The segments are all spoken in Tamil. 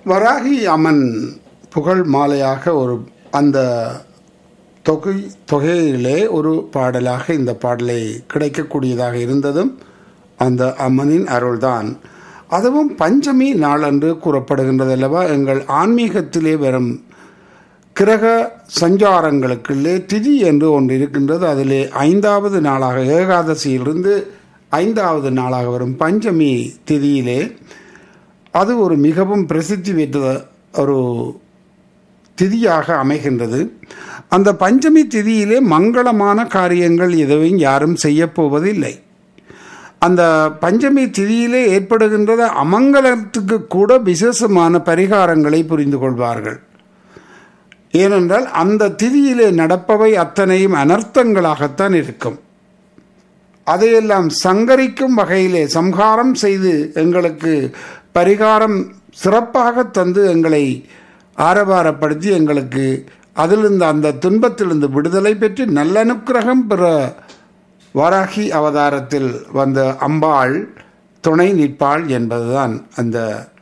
வராகி அம்மன் புகழ் மாலையாக ஒரு அந்த தொகை தொகையிலே ஒரு பாடலாக இந்த பாடலை கிடைக்கக்கூடியதாக இருந்ததும் அந்த அம்மனின் அருள்தான் அதுவும் பஞ்சமி நாளன்று கூறப்படுகின்றது அல்லவா எங்கள் ஆன்மீகத்திலே வரும் கிரக சஞ்சாரங்களுக்குள்ளே திதி என்று ஒன்று இருக்கின்றது அதிலே ஐந்தாவது நாளாக ஏகாதசியிலிருந்து ஐந்தாவது நாளாக வரும் பஞ்சமி திதியிலே அது ஒரு மிகவும் பிரசித்தி பெற்ற ஒரு திதியாக அமைகின்றது அந்த பஞ்சமி திதியிலே மங்களமான காரியங்கள் எதுவும் யாரும் செய்யப் போவதில்லை அந்த பஞ்சமி திதியிலே ஏற்படுகின்றது அமங்கலத்துக்கு கூட விசேஷமான பரிகாரங்களை புரிந்து கொள்வார்கள் ஏனென்றால் அந்த திதியிலே நடப்பவை அத்தனையும் அனர்த்தங்களாகத்தான் இருக்கும் அதையெல்லாம் சங்கரிக்கும் வகையிலே சம்ஹாரம் செய்து எங்களுக்கு பரிகாரம் சிறப்பாக தந்து எங்களை ஆரவாரப்படுத்தி எங்களுக்கு அதிலிருந்து அந்த துன்பத்திலிருந்து விடுதலை பெற்று நல்லனுக்கிரகம் பெற வராகி அவதாரத்தில் வந்த அம்பாள் துணை நிற்பாள் என்பதுதான் அந்த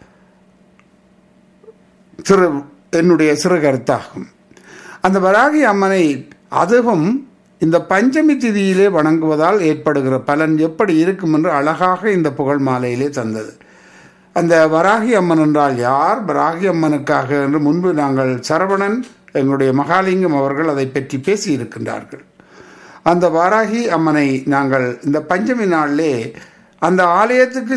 சிறு என்னுடைய சிறு கருத்தாகும் அந்த வராகி அம்மனை அதுவும் இந்த பஞ்சமி திதியிலே வணங்குவதால் ஏற்படுகிற பலன் எப்படி இருக்கும் என்று அழகாக இந்த புகழ் மாலையிலே தந்தது அந்த வராகி அம்மன் என்றால் யார் வராகி அம்மனுக்காக என்று முன்பு நாங்கள் சரவணன் எங்களுடைய மகாலிங்கம் அவர்கள் அதை பற்றி பேசி இருக்கின்றார்கள் அந்த வாராகி அம்மனை நாங்கள் இந்த பஞ்சமி நாளிலே அந்த ஆலயத்துக்கு